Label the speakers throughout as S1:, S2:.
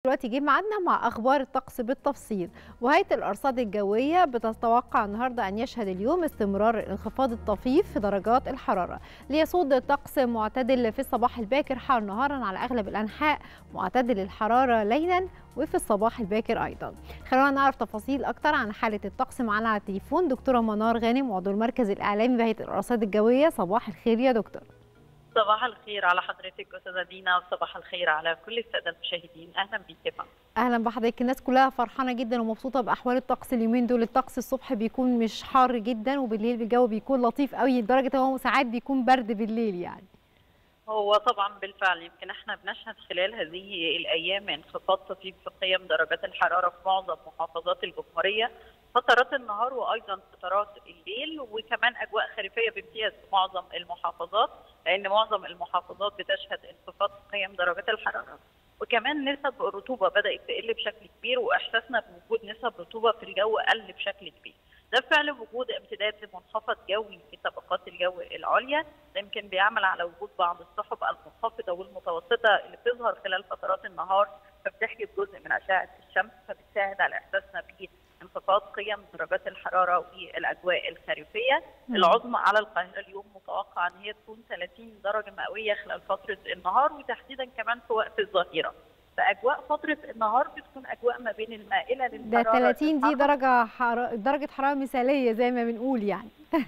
S1: دلوقتي جه ميعادنا مع اخبار الطقس بالتفصيل وهيئه الارصاد الجويه بتتوقع النهارده ان يشهد اليوم استمرار الانخفاض الطفيف في درجات الحراره ليسود الطقس معتدل في الصباح الباكر حار نهارا على اغلب الانحاء معتدل الحراره ليلا وفي الصباح الباكر ايضا خلونا نعرف تفاصيل اكتر عن حاله الطقس معانا على التليفون دكتوره منار غانم عضو المركز الاعلامي بهيئه الارصاد الجويه صباح الخير يا دكتور
S2: صباح الخير على حضرتك استاذه دينا وصباح الخير على كل الساده المشاهدين اهلا بيك يا فندم
S1: اهلا بحضرتك الناس كلها فرحانه جدا ومبسوطه باحوال الطقس اليومين دول الطقس الصبح بيكون مش حار جدا وبالليل الجو بيكون لطيف قوي لدرجه هو ساعات بيكون برد بالليل يعني
S2: هو طبعا بالفعل يمكن احنا بنشهد خلال هذه الايام انخفاض طفيف في قيم درجات الحراره في معظم محافظات الجمهوريه فترات النهار وايضا فترات الليل وكمان اجواء خريفيه بامتياز في معظم المحافظات لان معظم المحافظات بتشهد انخفاض في قيم درجات الحراره وكمان نسب الرطوبه بدات تقل بشكل كبير واحساسنا بوجود نسب رطوبه في الجو قل بشكل كبير ده فعل وجود امتداد لمنخفض جوي في طبقات الجو العليا ده يمكن بيعمل على وجود بعض السحب المنخفضه والمتوسطه اللي بتظهر خلال فترات النهار فبتحجب جزء من اشعه الشمس فبتساعد على احساسنا بانخفاض قيم درجات الحراره والاجواء الخريفيه العظمى على القاهره اليوم متوقع ان هي تكون 30 درجه مئويه خلال فتره النهار وتحديدا كمان في وقت الظهيره فاجواء فتره النهار بتكون اجواء ما بين المائله
S1: ده 30 دي درجه حر... درجه حراره مثاليه زي ما بنقول يعني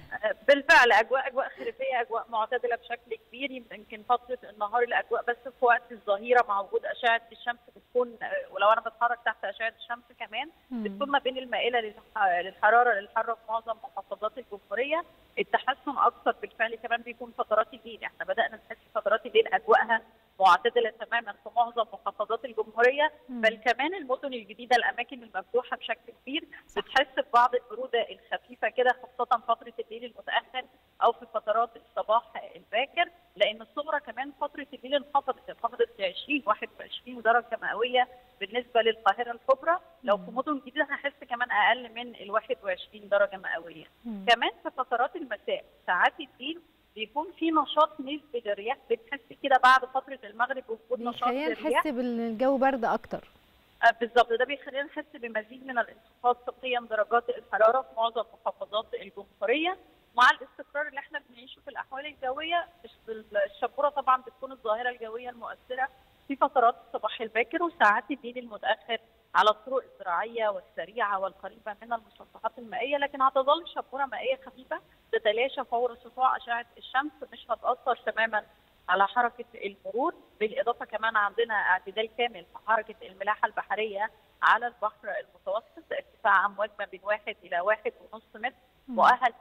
S2: بالفعل اجواء اجواء خريفيه اجواء معتدله بشكل كبير يمكن فتره النهار الاجواء بس في وقت الظهيره مع وجود اشعه الشمس بتكون ولو انا بتحرك تحت اشعه الشمس كمان بتكون ما بين المائله للحراره للحاره في معظم محافظات الجمهوريه التحسن اكثر بالفعل كمان بيكون فترات الليل احنا بدانا نحس فترات الليل اجواءها معتدله تماما في معظم محافظات الجمهوريه بل كمان المدن الجديده الاماكن المفتوحه بشكل كبير بتحس ببعض البروده الخفيفه كده خاصه فتره الليل المتاخر او في فترات الصباح الباكر لان الصغرى كمان فتره الليل انخفضت انخفضت ل 20 21 درجه مئويه بالنسبه للقاهره الكبرى لو في مدن جديده هحس كمان اقل من ال 21 درجه مئويه كمان في فترات المساء ساعات الليل بيكون في نشاط نسبي للرياح بتحس كده بعد فتره المغرب وجود نشاط
S1: للرياح نحس بالجو برد اكتر
S2: آه بالظبط ده بيخلينا نحس بمزيد من الانخفاض في قيم درجات الحراره في معظم محافظات الجمهوريه مع الاستقرار اللي احنا بنعيشه في الاحوال الجويه الشبوره طبعا بتكون الظاهره الجويه المؤثره في فترات الصباح الباكر وساعات الليل المتاخر على الطرق الزراعيه والسريعه والقريبه من المسطحات المائيه لكن هتظل شبوره مائيه خفيفه تتلاشى فور سطوع اشعه الشمس مش هتاثر تماما على حركه المرور بالاضافه كمان عندنا اعتدال كامل في حركه الملاحه البحريه على البحر المتوسط ارتفاع امواج ما بين واحد الى واحد ونص متر مؤهل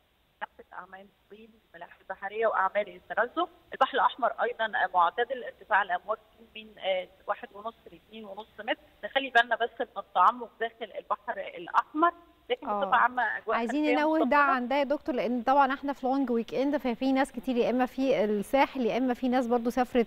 S2: اعمال الصين الملاحه البحريه واعمال التنزه، البحر الاحمر ايضا معتدل ارتفاع الامواج من واحد ونص ل 2 ونص متر، نخلي بالنا بس من التعمق داخل البحر الاحمر لكن بصفه عامه اجواء
S1: عايزين ننوه ده عن ده يا دكتور لان طبعا احنا في لونج ويك اند ففي ناس كتير يا اما في الساحل يا اما في ناس برضو سافرت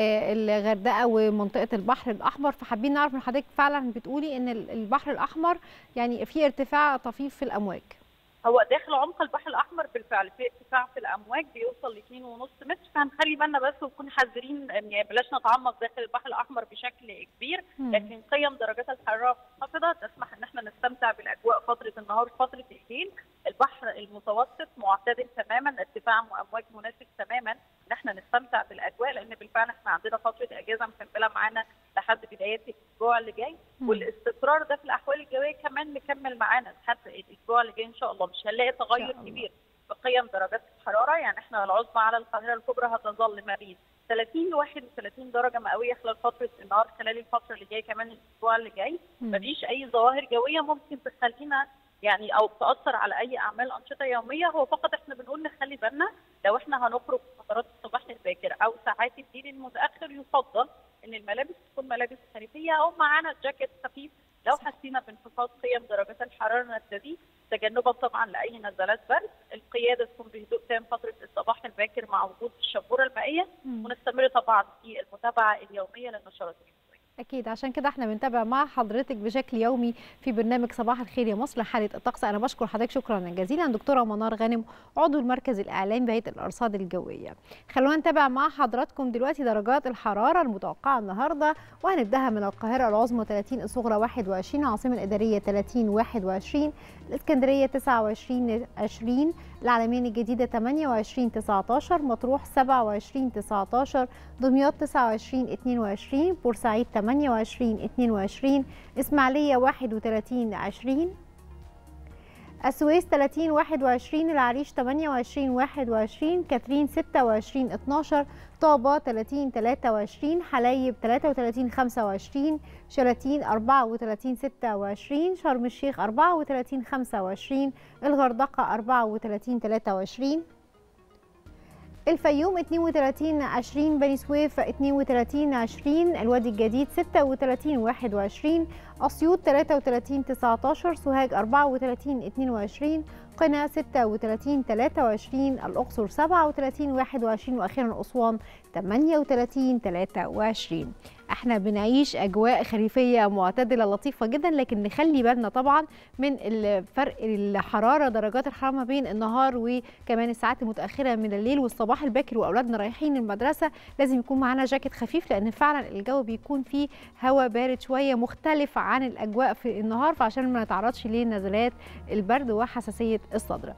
S1: الغردقه ومنطقه البحر الاحمر فحابين نعرف من حضرتك فعلا بتقولي ان البحر الاحمر يعني في ارتفاع طفيف في الامواج
S2: هو داخل عمق البحر الاحمر بالفعل في ارتفاع في الامواج بيوصل ل 2.5 متر فهنخلي بالنا بس ونكون حذرين يعني بلاش نتعمق داخل البحر الاحمر بشكل كبير لكن قيم درجات الحراره منخفضه تسمح ان احنا نستمتع بالاجواء فتره النهار فتره الليل البحر المتوسط معتدل تماما ارتفاع امواج مناسب تماما ان احنا نستمتع بالاجواء لان بالفعل احنا عندنا فتره اجازه مكمله معانا لحد بدايات الاسبوع اللي جاي والاستقرار ده في الاحوال الجويه كمان مكمل معانا لحد الاسبوع اللي جاي ان شاء الله مش هنلاقي تغير كبير في قيم درجات الحراره يعني احنا العظمى على القاهره الكبرى هتظل ما بين 30 ل 31 درجه مئويه خلال فتره النهار خلال الفتره اللي جايه كمان الاسبوع اللي جاي مفيش اي ظواهر جويه ممكن تخلينا يعني او تاثر على اي اعمال انشطه يوميه هو فقط احنا بنقول نخلي بالنا لو احنا هنخرج في فترات الصباح الباكر او ساعات الليل المتاخر يفضل ان الملابس تكون ملابس خريفيه او معانا جاكيت خفيف لو حسينا بانخفاض قيم درجات الحراره نبتدي تجنبا طبعا لاي نزلات برد، القياده تكون بهدوء تام فتره الصباح الباكر مع وجود الشبوره المائيه ونستمر طبعا في المتابعه اليوميه للنشرات
S1: اكيد عشان كده احنا بنتابع مع حضرتك بشكل يومي في برنامج صباح الخير يا مصر حاله الطقس انا بشكر حضرتك شكرا جزيلا دكتوره منار غانم عضو المركز الاعلامي بهيئه الارصاد الجويه خلونا نتابع مع حضراتكم دلوقتي درجات الحراره المتوقعه النهارده وهنبداها من القاهره العظمى 30 الصغرى 21 العاصمه الاداريه 30 21 الاسكندريه 29 20 العلمين الجديده 28 19 مطروح 27 19 دمياط 29 22 بورسعيد 28 22 اسماعيليه 31 20 السويس 30 21 العريش 28 21 كاترين 26 12 طابة 30 23 حلايب 33 25 شلاتين 34 26 شرم الشيخ 34 25 الغردقة 34 23 الفيوم 32 20 بني سويف 32 20 الوادي الجديد 36 21 اسيوط 33 19 سوهاج 34 22 قنا 36 23 الاقصر 37 21 واخيرا اسوان 38 23 احنا بنعيش اجواء خريفيه معتدله لطيفه جدا لكن نخلي بالنا طبعا من فرق الحراره درجات الحراره ما بين النهار وكمان الساعات المتاخره من الليل والصباح الباكر واولادنا رايحين المدرسه لازم يكون معانا جاكيت خفيف لان فعلا الجو بيكون فيه هواء بارد شويه مختلف عن الاجواء في النهار فعشان ما نتعرضش لنزلات البرد وحساسيه الصدر